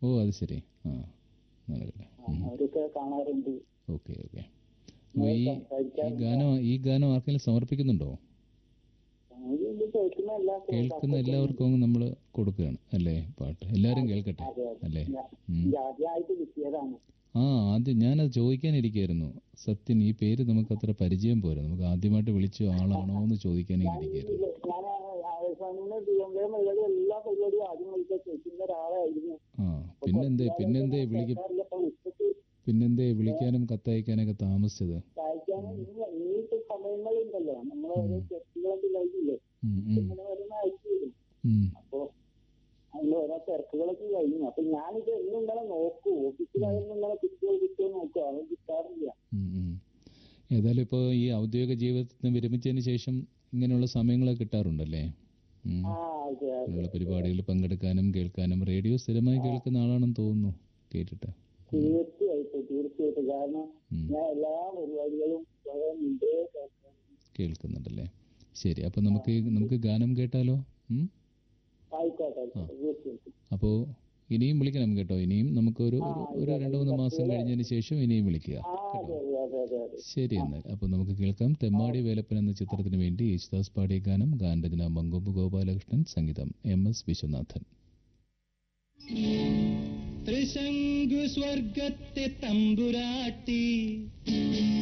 ഓ അത് ശരി ആ നടക്കട്ടെ അവരൊക്കെ കാണാറുണ്ട് ഓക്കെ ഓക്കെ അപ്പോൾ ഈ ഈ ഗാനം ഈ ഗാനം ആർക്കെങ്കിലും സമർപ്പിക്കുന്നുണ്ടോ സംഗതി ഇത് കേൾക്കുന്ന എല്ലാ കേൾക്കുന്ന എല്ലാവർക്കും നമ്മൾ കൊടുക്കുകയാണ് അല്ലേ പാട്ട് എല്ലാവരും കേൾക്കട്ടെ അതെ, അതെ. അല്ലേ ഞാൻ- ഉം. ഇത് ആദ്യമായിട്ട് കിട്ടിയതാണ് ആ ആദ്യം ഞാനത് ചോദിക്കാനിരിക്കുകയായിരുന്നു സത്യൻ ഈ പേര് നമുക്ക് അത്ര പരിചയം പോരാ നമുക്ക് ആദ്യമായിട്ട് വിളിച്ച ആളാണോ എന്ന് ചോദിക്കാനേ ഇരിക്കുകയായിരുന്നു ഞാൻ ആവേശാനിന്ന് തിരുവനന്തപുരം മുതൽ എല്ലാ പരിപാടിയും ആദ്യം വിളിച്ച ചോദിക്കുന്ന ഒരാളായിരുന്നു ആ പിന്നെന്തേ പിന്നെന്തേ വിളിക്ക കേൾക്കാറില്ല. അപ്പൊ ഉച്ചക്ക് പിന്നെന്തേ വിളിക്കാനും കത്തയക്കാനൊക്കെ താമസിച്ചത് വായിക്കാനും ഇനി ഇനിയിപ്പോ സമയങ്ങളുണ്ടല്ലോ നമ്മൾ ഓരോ ചെക്കുകളൊക്കെ കഴിഞ്ഞില്ലേ ഉം, ഉം, ഇങ്ങനെ വരുന്ന അയച്ചു തരും ഉം. അപ്പൊ അതിൽ ഓരോ തിരക്കുകളൊക്കെ കഴിഞ്ഞു അപ്പൊ ഞാനിത് എന്നും ഇങ്ങനെ നോക്കൂ ഓഫീസിലായിരുന്നു ഇങ്ങനെ കിട്ടുമോ കിട്ടുമോ നോക്കൂ അത് കിട്ടാറില്ല ഉം, ഉം. ഏതായാലും ഇപ്പോൾ ഈ ഔദ്യോഗിക ജീവിതത്തിൽ നിന്ന് വിരമിച്ചതിന് ശേഷം ഇങ്ങനെയുള്ള സമയങ്ങളൊക്കെ കിട്ടാറുണ്ടല്ലേ ഉം. ആ അതെ അതെ ഇങ്ങനെയുള്ള പരിപാടികളിൽ പങ്കെടുക്കാനും കേൾക്കാനും റേഡിയോ സ്ഥിരമായി കേൾക്കുന്ന ആളാണെന്ന് തോന്നുന്നു കേട്ടിട്ട് തീർച്ചയായിട്ടും തീർച്ചയായിട്ടും കാരണം ഉം. ഞാൻ എല്ലാ പരിപാടികളും വളരെ മുമ്പേ കേൾക്കാം കേൾക്കുന്നുണ്ടല്ലേ ശരി അപ്പോൾ നമുക്ക് നമുക്ക് ഗാനം കേട്ടാലോ ഉം? ആയിക്കോട്ടെ ആയിക്കോട്ടെ തീർച്ചയായിട്ടും അപ്പോൾ ഇനിയും വിളിക്കണം കേട്ടോ ഇനിയും നമുക്കൊരു ഒരു- ഒരു രണ്ട് മൂന്ന് മാസം കഴിഞ്ഞതിന് ശേഷം ഇനിയും വിളിക്കുക ആ അതെ അതെ അതെ അതെ അതെ ശരി എന്നാൽ അപ്പോൾ നമുക്ക് കേൾക്കാം തെമ്മാടി വേലപ്പൻ എന്ന ചിത്രത്തിന് വേണ്ടി യേശുദാസ് പാടിയ ഗാനം ഗാനരചന മങ്കൊമ്പ് ഗോപാലകൃഷ്ണൻ സംഗീതം എം എസ് വിശ്വനാഥൻ ത്രിശങ്കു സ്വർഗത്തെ തമ്പുരാട്ടി